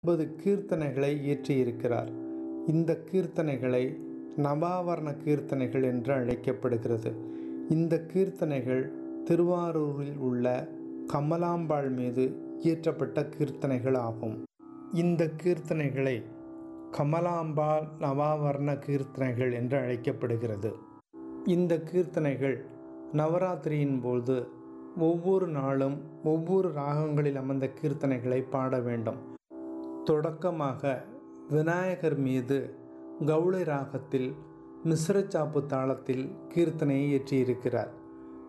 ஒன்பது கீர்த்தனைகளை இயற்றியிருக்கிறார் இந்த கீர்த்தனைகளை நவாவரண கீர்த்தனைகள் என்று அழைக்கப்படுகிறது இந்த கீர்த்தனைகள் திருவாரூரில் உள்ள கமலாம்பாள் மீது இயற்றப்பட்ட கீர்த்தனைகள் ஆகும் இந்த கீர்த்தனைகளை கமலாம்பாள் நவாவரண கீர்த்தனைகள் என்று அழைக்கப்படுகிறது இந்த கீர்த்தனைகள் நவராத்திரியின் போது ஒவ்வொரு நாளும் ஒவ்வொரு ராகங்களில் அமர்ந்த கீர்த்தனைகளை பாட வேண்டும் தொடக்கமாக விநாயகர் மீது கௌளை ராகத்தில் மிஸ்ரச்சாப்பு தாளத்தில் கீர்த்தனையை இயற்றியிருக்கிறார்